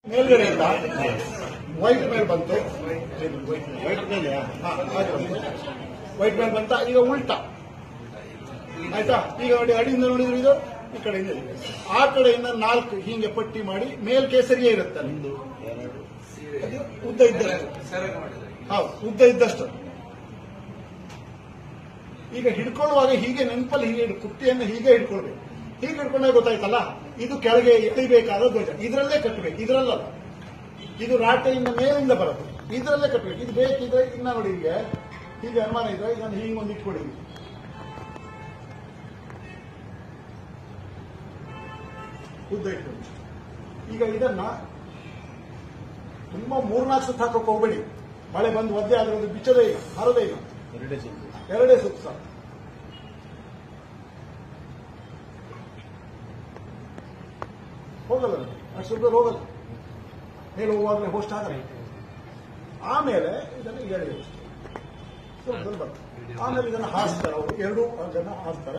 ಮೇಲ್ಗಡೆಯಿಂದ ವೈಟ್ ಮೇಲೆ ಬಂತು ವೈಟ್ ಮೇಲೆ ಹಾ, ಹಾಗೆ ಬಂತು. ವೈಟ್ ಮೇಲೆ ಬಂತ ಈಗ ಉಲ್ಟಾ ಆಯ್ತಾ ಈಗ ನೋಡಿ ಅಡಿಯಿಂದ ನೋಡಿದ್ರೆ ಇದು ಈ ಕಡೆಯಿಂದ ಇದೆ. ಆ ಕಡೆಯಿಂದ ನಾಲ್ಕು ಹೀಗೆ ಪಟ್ಟಿ ಮಾಡಿ ಮೇಲ್ ಕೇಸರಿಯೇ ಇರುತ್ತೆ ಅಲ್ಲಿ. ಒಂದು ಎರಡು ಅದು ಉದ್ದ ಇದ್ದಷ್ಟು ಹೌದು ಉದ್ದ ಇದ್ದಷ್ಟು ಈಗ ಹಿಡ್ಕೊಳ್ಳುವಾಗ ಹೀಗೆ ನೆನಪಲ್ಲಿ ಹೀಗೆ ಹಿಡ್- ಕುಟ್ಟಿಯನ್ನು ಹೀಗೆ ಹಿಡ್ಕೊಳ್ಬೇಕು ಹೀಗೆ ಹಿಡ್ಕೊಂಡಾಗ ಗೊತ್ತಾಯ್ತಲ್ಲ ಇದು ಕೆಳಗೆ ಎಳಿಬೇಕಾದ ಧ್ವಜ ಇದರಲ್ಲೇ ಕಟ್ಟಬೇಕು ಇದರಲ್ಲ ಇದು ರಾಟೆಯಿಂದ ಮೇಲಿಂದ ಬರುತ್ತೆ ಇದರಲ್ಲೇ ಕಟ್ಟಬೇಕು ಇದು ಬೇಕಿದ್ರೆ ಇನ್ನ ನೋಡಿ ಹೀಗೆ ಹೀಗೆ ಅನುಮಾನ ಇದ್ರೆ ಇದನ್ನು ಹೀಗೆ ಒಂದು ಇಟ್ಕೊಳ್ಳಿ ಉದ್ದ ಇಟ್ಕೊಳ್ಳಿ ಈಗ ಇದನ್ನ ತುಂಬಾ ಮೂರ್ನಾಲ್ಕು ಸುತ್ತ ಹಾಕಕ್ಕೆ ಹೋಗ್ಬೇಡಿ ಮಳೆ ಬಂದು ಒದ್ದೆ ಆದ್ರೆ ಅದು ಬಿಚ್ಚದೇ ಇಲ್ಲ ಹರದೇ ಇಲ್ಲ ಎರಡೇ ಸುತ್ತು ಎರಡೇ ಸುತ್ತ ಸಾಕು. ಹೋಗಲ್ಲ ಅದು. ಅಷ್ಟು ಸುಲಭ ಹೋಗಲ್ಲ ಮೇಲೆ ಹೋಗುವಾಗಲೇ ಹೋಸ್ಟ್ ಆಗಲ್ಲ ಆಮೇಲೆ ಇದನ್ನು ಎಳೆಯುವುದು ಸುಲಭದಲ್ಲಿ ಬರ್ತದೆ ಆಮೇಲೆ ಇದನ್ನು ಹಾರಿಸ್ತಾರೆ ಅವರು ಎರಡು ಜನ ಹಾರಿಸ್ತಾರೆ